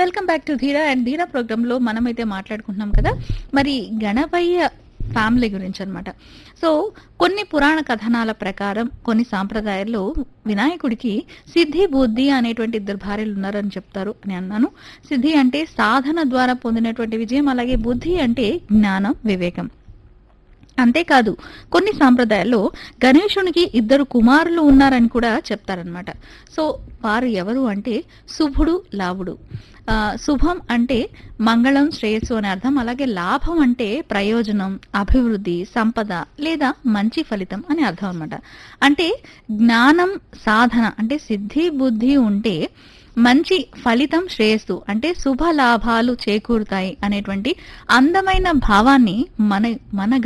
welcome back to Dheera and Dheera programme లో మనమైతే మాట్లాడుకుంటున్నాం కదా మరి గణపయ్య ఫ్యామిలీ గురించి అన్నమాట సో కొన్ని పురాణ కథనాల ప్రకారం కొన్ని సాంప్రదాయాల్లో వినాయకుడికి సిద్ధి బుద్ధి అనేటువంటి ఇద్దరు భార్యలు ఉన్నారని చెప్తారు అని అన్నాను సిద్ధి అంటే సాధన ద్వారా పొందినటువంటి విజయం అలాగే బుద్ధి అంటే జ్ఞానం వివేకం అంతేకాదు కొన్ని సాంప్రదాయాల్లో గణేశునికి ఇద్దరు కుమారులు ఉన్నారని కూడా చెప్తారనమాట సో వారు ఎవరు అంటే శుభుడు లాభుడు ఆ, శుభం అంటే మంగళం శ్రేయస్సు అని అర్థం అలాగే లాభం అంటే ప్రయోజనం అభివృద్ధి సంపద లేదా మంచి ఫలితం అని అర్థం అన్నమాట అంటే జ్ఞానం సాధన అంటే సిద్ధి బుద్ధి ఉంటే మంచి ఫలితం శ్రేయస్సు అంటే శుభ లాభాలు చేకూరుతాయి అనేటువంటి అందమైన భావాన్ని మన మన